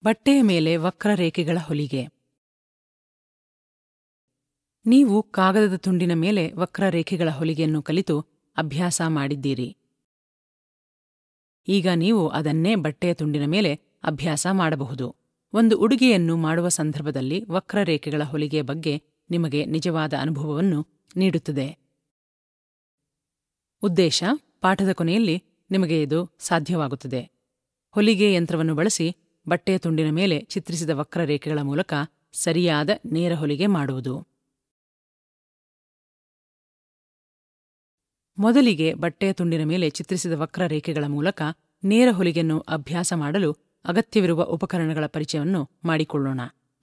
ಬಟ್ಟೆಯ ಮೇಲೆ ವಕ್ರರೇಖೆಗಳ ಹೊಲಿಗೆ ನೀವು ಕಾಗದದ ತುಂಡಿನ ಮೇಲೆ ವಕ್ರರೇಖೆಗಳ ಹೊಲಿಗೆಯನ್ನು ಕಲಿತು ಅಭ್ಯಾಸ ಮಾಡಿದ್ದೀರಿ ಈಗ ನೀವು ಅದನ್ನೇ ಬಟ್ಟೆಯ ತುಂಡಿನ ಮೇಲೆ ಅಭ್ಯಾಸ ಮಾಡಬಹುದು ಒಂದು ಉಡುಗೆಯನ್ನು ಮಾಡುವ ಸಂದರ್ಭದಲ್ಲಿ ವಕ್ರರೇಖೆಗಳ ಹೊಲಿಗೆಯ ಬಗ್ಗೆ ನಿಮಗೆ ನಿಜವಾದ ಅನುಭವವನ್ನು ನೀಡುತ್ತದೆ ಉದ್ದೇಶ ಪಾಠದ ಕೊನೆಯಲ್ಲಿ ನಿಮಗೆ ಇದು ಸಾಧ್ಯವಾಗುತ್ತದೆ ಹೊಲಿಗೆ ಯಂತ್ರವನ್ನು ಬಳಸಿ ಬಟ್ಟೆಯ ತುಂಡಿನ ಮೇಲೆ ಚಿತ್ರಿಸಿದ ವಕ್ರರೇಖೆಗಳ ಮೂಲಕ ಸರಿಯಾದ ನೇರ ಹೊಲಿಗೆ ಮಾಡುವುದು ಮೊದಲಿಗೆ ಬಟ್ಟೆಯ ತುಂಡಿನ ಮೇಲೆ ಚಿತ್ರಿಸಿದ ವಕ್ರರೇಖೆಗಳ ಮೂಲಕ ನೇರ ಹೊಲಿಗೆಯನ್ನು ಅಭ್ಯಾಸ ಮಾಡಲು ಅಗತ್ಯವಿರುವ ಉಪಕರಣಗಳ ಪರಿಚಯವನ್ನು ಮಾಡಿಕೊಳ್ಳೋಣ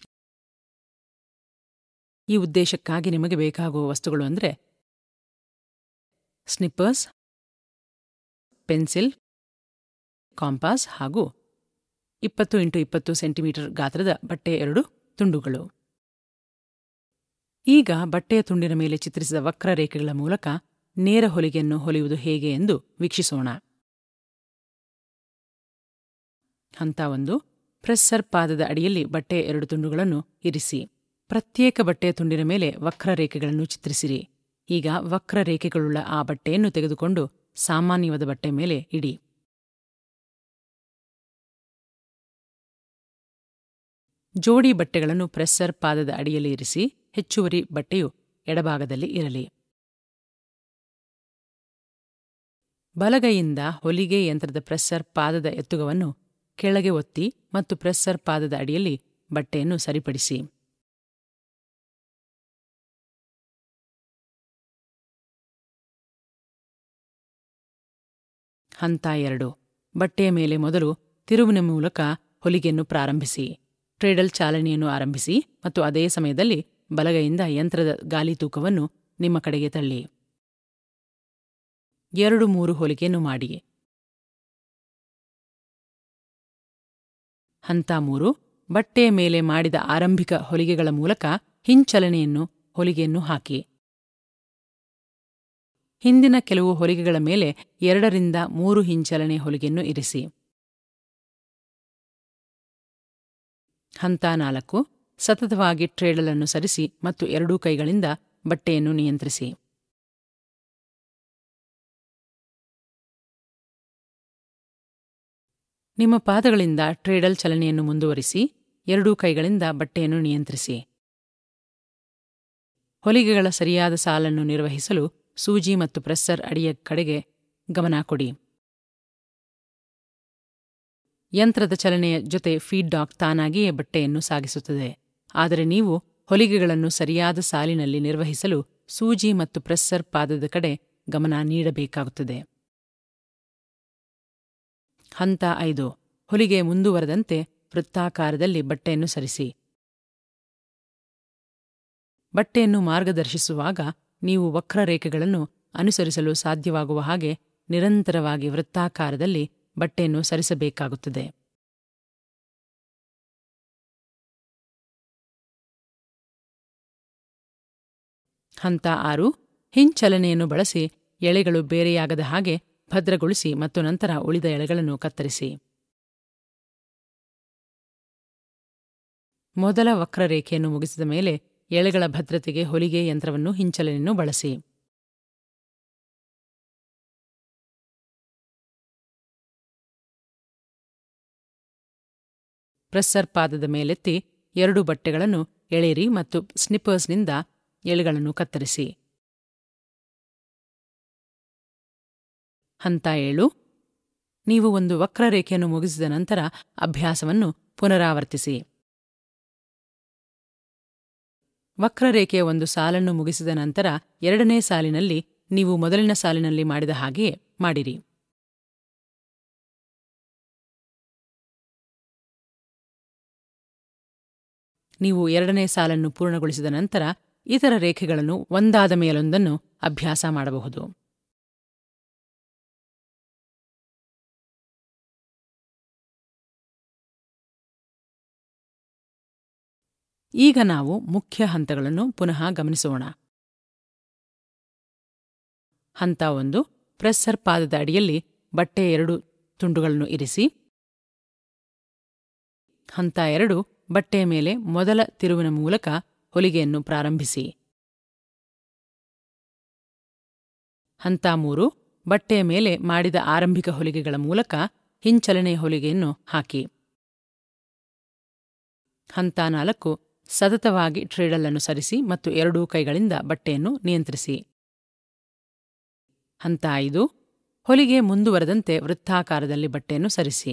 ಈ ಉದ್ದೇಶಕ್ಕಾಗಿ ನಿಮಗೆ ಬೇಕಾಗುವ ವಸ್ತುಗಳು ಅಂದರೆ ಸ್ನಿಪ್ಪರ್ಸ್ ಪೆನ್ಸಿಲ್ ಕಾಂಪಾಸ್ ಹಾಗೂ ಇಪ್ಪತ್ತು ಇಂಟು ಇಪ್ಪತ್ತು ಸೆಂಟಿಮೀಟರ್ ಗಾತ್ರದ ಬಟ್ಟೆಯ ಎರಡು ತುಂಡುಗಳು ಈಗ ಬಟ್ಟೆಯ ತುಂಡಿನ ಮೇಲೆ ಚಿತ್ರಿಸಿದ ವಕ್ರರೇಖೆಗಳ ಮೂಲಕ ನೇರ ಹೊಲಿಗೆಯನ್ನು ಹೊಲಿಯುವುದು ಹೇಗೆ ಎಂದು ವೀಕ್ಷಿಸೋಣ ಹಂತ ಒಂದು ಪ್ರೆಸ್ಸರ್ ಪಾದದ ಅಡಿಯಲ್ಲಿ ಬಟ್ಟೆಯ ಎರಡು ತುಂಡುಗಳನ್ನು ಇರಿಸಿ ಪ್ರತ್ಯೇಕ ಬಟ್ಟೆಯ ತುಂಡಿನ ಮೇಲೆ ವಕ್ರರೇಖೆಗಳನ್ನು ಚಿತ್ರಿಸಿರಿ ಈಗ ವಕ್ರರೇಖೆಗಳುಳ್ಳ ಆ ಬಟ್ಟೆಯನ್ನು ತೆಗೆದುಕೊಂಡು ಸಾಮಾನ್ಯವಾದ ಬಟ್ಟೆ ಮೇಲೆ ಇಡಿ ಜೋಡಿ ಬಟ್ಟೆಗಳನ್ನು ಪ್ರೆಸ್ಸರ್ ಪಾದದ ಅಡಿಯಲ್ಲಿ ಇರಿಸಿ ಹೆಚ್ಚುವರಿ ಬಟ್ಟೆಯು ಎಡಭಾಗದಲ್ಲಿ ಇರಲಿ ಬಲಗೈಯಿಂದ ಹೊಲಿಗೆ ಯಂತ್ರದ ಪ್ರೆಸ್ಸರ್ ಪಾದದ ಎತ್ತುಗವನ್ನು ಕೆಳಗೆ ಒತ್ತಿ ಮತ್ತು ಪ್ರೆಸ್ಸರ್ ಪಾದದ ಅಡಿಯಲ್ಲಿ ಬಟ್ಟೆಯನ್ನು ಸರಿಪಡಿಸಿ ಹಂತ ಎರಡು ಬಟ್ಟೆಯ ಮೇಲೆ ಮೊದಲು ತಿರುವಿನ ಮೂಲಕ ಹೊಲಿಗೆಯನ್ನು ಪ್ರಾರಂಭಿಸಿ ಟ್ರೇಡಲ್ ಚಾಲನೆಯನ್ನು ಆರಂಭಿಸಿ ಮತ್ತು ಅದೇ ಸಮಯದಲ್ಲಿ ಬಲಗೈಯಿಂದ ಯಂತ್ರದ ಗಾಲಿ ತೂಕವನ್ನು ನಿಮ್ಮ ಕಡೆಗೆ ತಳ್ಳಿ ಎರಡು ಮೂರು ಹೊಲಿಗೆಯನ್ನು ಮಾಡಿ ಹಂತ ಮೂರು ಬಟ್ಟೆಯ ಮೇಲೆ ಮಾಡಿದ ಆರಂಭಿಕ ಹೊಲಿಗೆಗಳ ಮೂಲಕ ಹಿಂಚಲನೆಯನ್ನು ಹೊಲಿಗೆಯನ್ನು ಹಾಕಿ ಹಿಂದಿನ ಕೆಲವು ಹೊಲಿಗೆಗಳ ಮೇಲೆ ಎರಡರಿಂದ ಮೂರು ಹಿಂಚಲನೆ ಹೊಲಿಗೆಯನ್ನು ಇರಿಸಿ ಹಂತ ನಾಲ್ಕು ಸತತವಾಗಿ ಟ್ರೇಡಲನ್ನು ಸರಿಸಿ ಮತ್ತು ಎರಡೂ ಕೈಗಳಿಂದ ಬಟ್ಟೆಯನ್ನು ನಿಯಂತ್ರಿಸಿ ನಿಮ್ಮ ಪಾದಗಳಿಂದ ಟ್ರೇಡಲ್ ಚಲನೆಯನ್ನು ಮುಂದುವರಿಸಿ ಎರಡೂ ಕೈಗಳಿಂದ ಬಟ್ಟೆಯನ್ನು ನಿಯಂತ್ರಿಸಿ ಹೊಲಿಗೆಗಳ ಸರಿಯಾದ ಸಾಲನ್ನು ನಿರ್ವಹಿಸಲು ಸೂಜಿ ಮತ್ತು ಪ್ರೆಸ್ಸರ್ ಅಡಿಯ ಕಡೆಗೆ ಗಮನ ಕೊಡಿ ಯಂತ್ರದ ಚಲನೆಯ ಜೊತೆ ಫೀಡ್ಡಾಕ್ ತಾನಾಗಿಯೇ ಬಟ್ಟೆಯನ್ನು ಸಾಗಿಸುತ್ತದೆ ಆದರೆ ನೀವು ಹೊಲಿಗೆಗಳನ್ನು ಸರಿಯಾದ ಸಾಲಿನಲ್ಲಿ ನಿರ್ವಹಿಸಲು ಸೂಜಿ ಮತ್ತು ಪ್ರೆಸ್ಸರ್ ಪಾದದ ಕಡೆ ಗಮನ ನೀಡಬೇಕಾಗುತ್ತದೆ ಹಂತ ಐದು ಹೊಲಿಗೆ ಮುಂದುವರೆದಂತೆ ವೃತ್ತಾಕಾರದಲ್ಲಿ ಬಟ್ಟೆಯನ್ನು ಸರಿಸಿ ಬಟ್ಟೆಯನ್ನು ಮಾರ್ಗದರ್ಶಿಸುವಾಗ ನೀವು ವಕ್ರರೇಖೆಗಳನ್ನು ಅನುಸರಿಸಲು ಸಾಧ್ಯವಾಗುವ ಹಾಗೆ ನಿರಂತರವಾಗಿ ವೃತ್ತಾಕಾರದಲ್ಲಿ ಬಟ್ಟೆಯನ್ನು ಸರಿಸಬೇಕಾಗುತ್ತದೆ ಹಂತ ಆರು ಹಿಂಚಲನೆಯನ್ನು ಬಳಸಿ ಎಳೆಗಳು ಬೇರೆಯಾಗದ ಹಾಗೆ ಭದ್ರಗೊಳಿಸಿ ಮತ್ತು ನಂತರ ಉಳಿದ ಎಳೆಗಳನ್ನು ಕತ್ತರಿಸಿ ಮೊದಲ ವಕ್ರರೇಖೆಯನ್ನು ಮುಗಿಸಿದ ಮೇಲೆ ಎಳೆಗಳ ಭದ್ರತೆಗೆ ಹೊಲಿಗೆ ಯಂತ್ರವನ್ನು ಹಿಂಚಲನೆಯನ್ನು ಬಳಸಿ ಪ್ರೆಸ್ಸರ್ ಪಾದದ ಮೇಲೆತ್ತಿ ಎರಡು ಬಟ್ಟೆಗಳನ್ನು ಎಳೆಯಿರಿ ಮತ್ತು ಸ್ನಿಪ್ಪರ್ಸ್ನಿಂದ ಎಳೆಗಳನ್ನು ಕತ್ತರಿಸಿ ಹಂತ ಏಳು ನೀವು ಒಂದು ವಕ್ರರೇಖೆಯನ್ನು ಮುಗಿಸಿದ ನಂತರ ಅಭ್ಯಾಸವನ್ನು ಪುನರಾವರ್ತಿಸಿ ವಕ್ರರೇಖೆಯ ಒಂದು ಸಾಲನ್ನು ಮುಗಿಸಿದ ನಂತರ ಎರಡನೇ ಸಾಲಿನಲ್ಲಿ ನೀವು ಮೊದಲಿನ ಸಾಲಿನಲ್ಲಿ ಮಾಡಿದ ಹಾಗೆಯೇ ಮಾಡಿರಿ ನೀವು ಎರಡನೇ ಸಾಲನ್ನು ಪೂರ್ಣಗೊಳಿಸಿದ ನಂತರ ಇತರ ರೇಖೆಗಳನ್ನು ಒಂದಾದ ಮೇಲೊಂದನ್ನು ಅಭ್ಯಾಸ ಮಾಡಬಹುದು ಈಗ ನಾವು ಮುಖ್ಯ ಹಂತಗಳನ್ನು ಪುನಃ ಗಮನಿಸೋಣ ಹಂತ ಒಂದು ಪ್ರೆಸ್ಸರ್ ಪಾದದ ಅಡಿಯಲ್ಲಿ ಬಟ್ಟೆಯ ಎರಡು ತುಂಡುಗಳನ್ನು ಇರಿಸಿ ಹಂತ ಎರಡು ಬಟ್ಟೆಯ ಮೇಲೆ ಮೊದಲ ತಿರುವಿನ ಮೂಲಕ ಹೊಲಿಗೆಯನ್ನು ಪ್ರಾರಂಭಿಸಿ ಹಂತ ಮೂರು ಬಟ್ಟೆಯ ಮೇಲೆ ಮಾಡಿದ ಆರಂಭಿಕ ಹೊಲಿಗೆಗಳ ಮೂಲಕ ಹಿಂಚಲನೆ ಹೊಲಿಗೆಯನ್ನು ಹಾಕಿ ಹಂತ ನಾಲ್ಕು ಸತತವಾಗಿ ಟ್ರೇಡಲನ್ನು ಸರಿಸಿ ಮತ್ತು ಎರಡೂ ಕೈಗಳಿಂದ ಬಟ್ಟೆಯನ್ನು ನಿಯಂತ್ರಿಸಿ ಹಂತ ಐದು ಹೊಲಿಗೆ ಮುಂದುವರೆದಂತೆ ವೃತ್ತಾಕಾರದಲ್ಲಿ ಬಟ್ಟೆಯನ್ನು ಸರಿಸಿ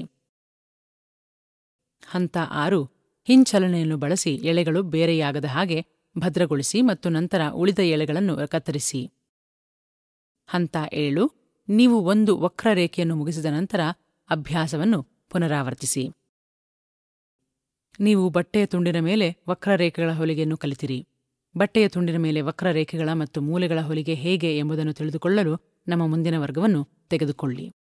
ಹಂತ ಆರು ಹಿಂಚಲನೆಯನ್ನು ಬಳಸಿ ಎಳೆಗಳು ಬೇರೆಯಾಗದ ಹಾಗೆ ಭದ್ರಗೊಳಿಸಿ ಮತ್ತು ನಂತರ ಉಳಿದ ಎಳೆಗಳನ್ನು ಕತ್ತರಿಸಿ ಹಂತ ಏಳು ನೀವು ಒಂದು ವಕ್ರರೇಖೆಯನ್ನು ಮುಗಿಸಿದ ನಂತರ ಅಭ್ಯಾಸವನ್ನು ಪುನರಾವರ್ತಿಸಿ ನೀವು ಬಟ್ಟೆಯ ತುಂಡಿನ ಮೇಲೆ ವಕ್ರರೇಖೆಗಳ ಹೊಲಿಗೆಯನ್ನು ಕಲಿತಿರಿ ಬಟ್ಟೆಯ ತುಂಡಿನ ಮೇಲೆ ವಕ್ರರೇಖೆಗಳ ಮತ್ತು ಮೂಲೆಗಳ ಹೊಲಿಗೆ ಹೇಗೆ ಎಂಬುದನ್ನು ತಿಳಿದುಕೊಳ್ಳಲು ನಮ್ಮ ಮುಂದಿನ ವರ್ಗವನ್ನು ತೆಗೆದುಕೊಳ್ಳಿ